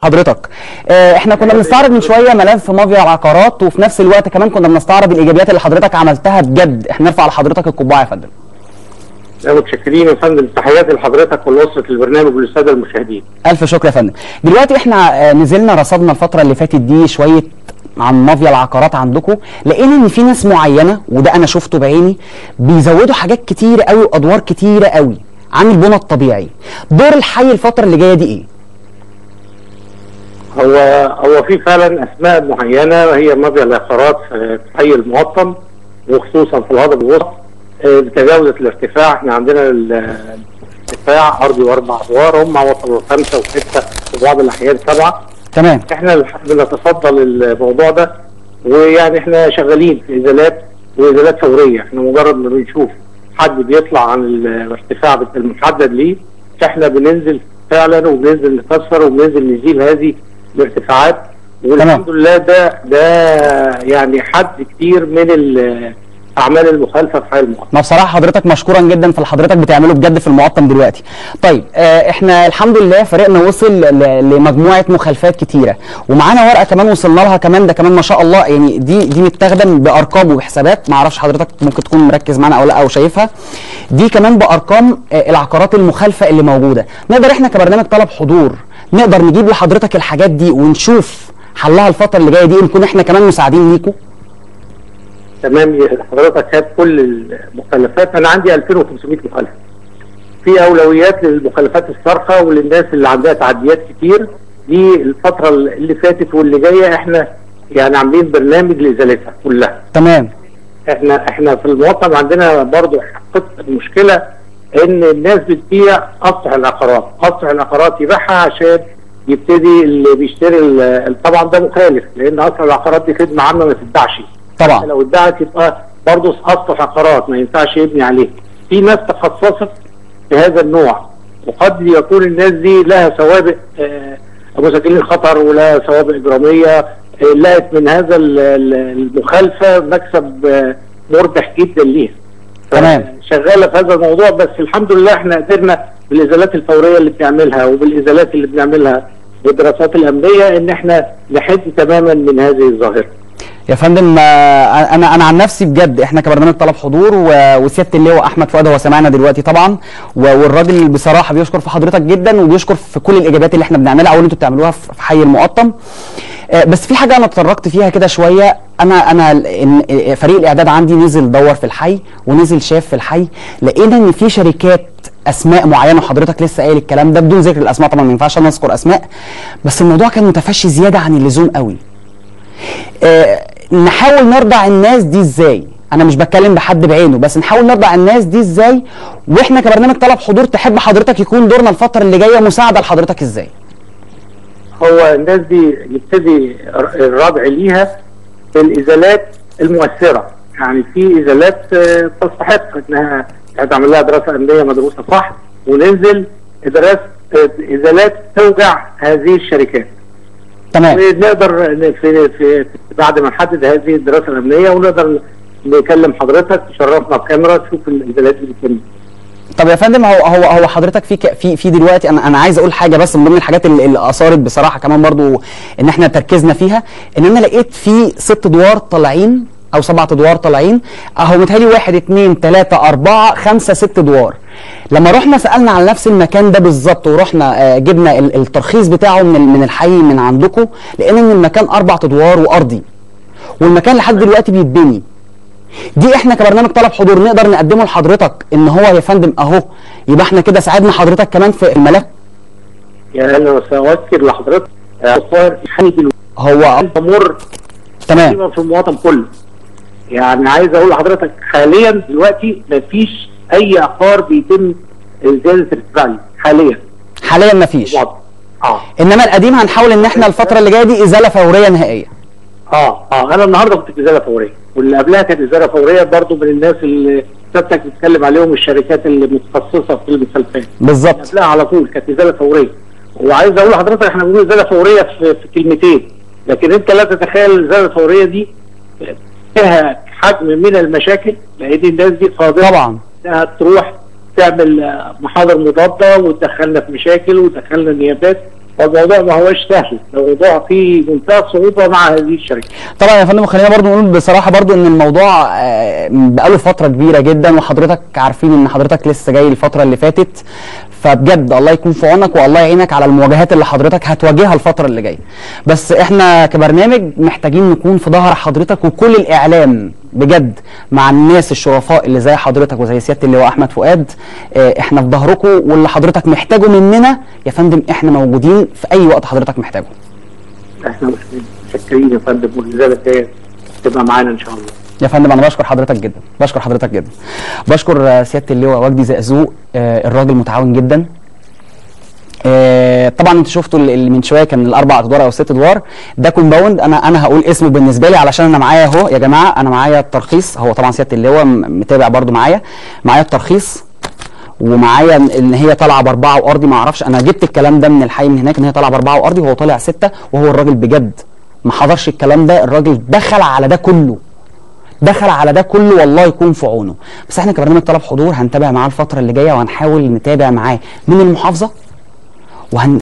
حضرتك آه، احنا كنا بنستعرض من شويه ملف مافيا العقارات وفي نفس الوقت كمان كنا بنستعرض الايجابيات اللي حضرتك عملتها بجد احنا نرفع لحضرتك القبعه يا فندم لا متشكرين يا فندم تحياتي لحضرتك ولأسرة البرنامج وللسادة المشاهدين الف شكر يا فندم دلوقتي احنا آه، نزلنا رصدنا الفتره اللي فاتت دي شويه عن مافيا العقارات عندكم لقينا ان في ناس معينه وده انا شفته بعيني بيزودوا حاجات كتيره قوي وادوار كتيره قوي عن البنى الطبيعي دور الحي الفتره اللي جايه دي ايه هو هو في فعلا اسماء معينه هي مافيا العقارات في في حي الموطن وخصوصا في الهضبه الوسطى آه، تجاوزت الارتفاع احنا عندنا ال- الارتفاع ارضي واربع ادوار هم وصلوا خمسه وسته في بعض الاحيان سبعه تمام احنا الح- بنتصدى للموضوع ده ويعني احنا شغالين في ازالات وازالات فوريه احنا مجرد ما بنشوف حد بيطلع عن ال- الارتفاع المحدد ليه احنا بننزل فعلا وبننزل نكسر وبننزل نزيل هذه الارتفاعات والحمد لله ده ده يعني حد كتير من الاعمال المخالفه في حي المقاطعه ما بصراحه حضرتك مشكورا جدا في اللي حضرتك بتعمله بجد في المقطم دلوقتي طيب اه احنا الحمد لله فريقنا وصل ل- لمجموعه مخالفات كتيره ومعانا ورقه كمان وصلنا لها كمان ده كمان ما شاء الله يعني دي دي متاخده بارقام وبحسابات ما اعرفش حضرتك ممكن تكون مركز معانا او لا او شايفها دي كمان بارقام اه العقارات المخالفه اللي موجوده نقدر احنا كبرنامج طلب حضور نقدر نجيب لحضرتك الحاجات دي ونشوف حلها الفتره اللي جايه دي نكون احنا كمان مساعدين ليكم تمام حضرتك هات كل المخالفات انا عندي 2500 مخالفه في اولويات للمخالفات الصارخه وللناس اللي عندها تعديات كتير دي الفتره اللي فاتت واللي جايه احنا يعني عاملين برنامج لازالتها كلها تمام احنا احنا في الموطن عندنا برضو قصه المشكله ان الناس بتبيع اسطح العقارات، اسطح العقارات يبيعها عشان يبتدي اللي بيشتري ال- طبعا ده مخالف لان اسطح العقارات دي خدمه عامه ما تتباعش طبعا لو اتباعت يبقى برضه اسطح عقارات ما ينفعش يبني عليه. في ناس تخصصت في هذا النوع وقد يكون الناس دي لها سوابق آه، مسجلين خطر ولها سوابق اجراميه آه، لقت من هذا ال- ال- المخالفه مكسب آه، مربح جدا ليها. تمام. شغاله في هذا الموضوع بس الحمد لله احنا قدرنا بالازالات الفوريه اللي بنعملها وبالازالات اللي بنعملها والدراسات الامنيه ان احنا نحد تماما من هذه الظاهره. يا فندم آه، انا انا عن نفسي بجد احنا كبرنامج طلب حضور و- وسياده اللواء احمد فؤاد هو سامعنا دلوقتي طبعا و- والراجل بصراحه بيشكر في حضرتك جدا وبيشكر في كل الاجابات اللي احنا بنعملها او اللي انتوا بتعملوها في في حي المقطم آه، بس في حاجه انا اتطرقت فيها كده شويه انا انا ال- إن- آه، فريق الاعداد عندي نزل دور في الحي ونزل شاف في الحي لقينا ان في شركات اسماء معينه وحضرتك لسه قايل الكلام ده بدون ذكر الاسماء طبعا ما ينفعش انا اذكر اسماء بس الموضوع كان متفشي زياده عن اللزوم قوي آه، نحاول نرضع الناس دي ازاي انا مش بتكلم بحد بعينه بس نحاول نرضع الناس دي ازاي واحنا كبرنامج طلب حضور تحب حضرتك يكون دورنا الفتره اللي جايه مساعده لحضرتك ازاي هو الناس دي يبتدي الردع ليها في الازالات المؤثره يعني في ازالات آه، تستحق انها تعمل لها دراسه امنيه مدروسه صح وننزل دراسه آه، ازالات توجع هذه الشركات تمام ونقدر ن- في, في بعد ما نحدد هذه الدراسه الامنيه ونقدر نكلم حضرتك تشرفنا بكاميرا تشوف الازالات اللي بتتم طب يا فندم هو هو هو حضرتك في ك- في في دلوقتي انا انا عايز اقول حاجه بس من ضمن الحاجات اللي, اللي اثارت بصراحه كمان برضو ان احنا تركيزنا فيها ان انا لقيت في ست ادوار طالعين او سبعة ادوار طالعين اهو متهيألي واحد اتنين تلاته اربعه خمسه ست ادوار لما رحنا سالنا على نفس المكان ده بالظبط ورحنا آه، جبنا ال- الترخيص بتاعه من ال- من الحي من عندكم لقينا ان المكان اربع ادوار وارضي والمكان لحد دلوقتي بيتبني دي احنا كبرنامج طلب حضور نقدر نقدمه لحضرتك ان هو يا فندم اهو يبقى احنا كده ساعدنا حضرتك كمان في الملف يعني انا ساذكر لحضرتك آه، الظاهر حي دلوقتي هو تمر تمام تقريبا في المواطن كله يعني عايز اقول لحضرتك حاليا دلوقتي مفيش اي عقار بيتم زياده ارتفاع ليه حاليا حاليا مفيش المواطن. اه انما القديم هنحاول ان احنا الفتره اللي جايه دي ازاله فوريه نهائيه اه اه انا النهارده كنت في ازاله فوريه واللي قبلها كانت ازاله فوريه برضو من الناس اللي سيادتك بتتكلم عليهم الشركات اللي متخصصه في المخالفات بالظبط قبلها على طول كانت ازاله فوريه وعايز اقول لحضرتك احنا بنقول ازاله فوريه في, في كلمتين لكن انت لا تتخيل الازاله الفوريه دي فيها حجم من المشاكل لان الناس دي قادره طبعا انها تروح تعمل آه، محاضر مضاده وتدخلنا في مشاكل وتدخلنا نيابات فالموضوع ما هوش سهل الموضوع فيه منتهى الصعوبه مع هذه الشركه طبعا يا فندم خلينا برضو نقول بصراحه برضو ان الموضوع آه، بقاله فتره كبيره جدا وحضرتك عارفين ان حضرتك لسه جاي الفتره اللي فاتت فبجد الله يكون في عونك والله يعينك على المواجهات اللي حضرتك هتواجهها الفتره اللي جايه بس احنا كبرنامج محتاجين نكون في ظهر حضرتك وكل الاعلام بجد مع الناس الشرفاء اللي زي حضرتك وزي سياده اللواء احمد فؤاد آه، احنا في ظهركم واللي حضرتك محتاجه مننا يا فندم احنا موجودين في اي وقت حضرتك محتاجه احنا متشكرين يا فندم ولذلك هي تبقى معانا ان شاء الله يا فندم انا بشكر حضرتك جدا بشكر حضرتك جدا بشكر آه، سياده اللواء وجدي زقزوق آه، الراجل متعاون جدا آه، طبعا انتوا شفتوا اللي اللي من شويه كان الاربع ادوار او الست ادوار ده كومباوند انا انا هقول اسمه بالنسبه لي علشان انا معايا اهو يا جماعه انا معايا الترخيص هو طبعا سياده اللواء م- متابع برضو معايا معايا الترخيص ومعايا ان- ان هي طالعه باربعه وارضي ما اعرفش انا جبت الكلام ده من الحي من هناك ان هي طالعه باربعه وارضي وهو طالع سته وهو الراجل بجد ما حضرش الكلام ده الراجل دخل على ده كله دخل على ده كله والله يكون في عونه بس احنا كبرنامج طلب حضور هنتابع معاه الفتره اللي جايه وهنحاول نتابع معاه من المحافظه وهن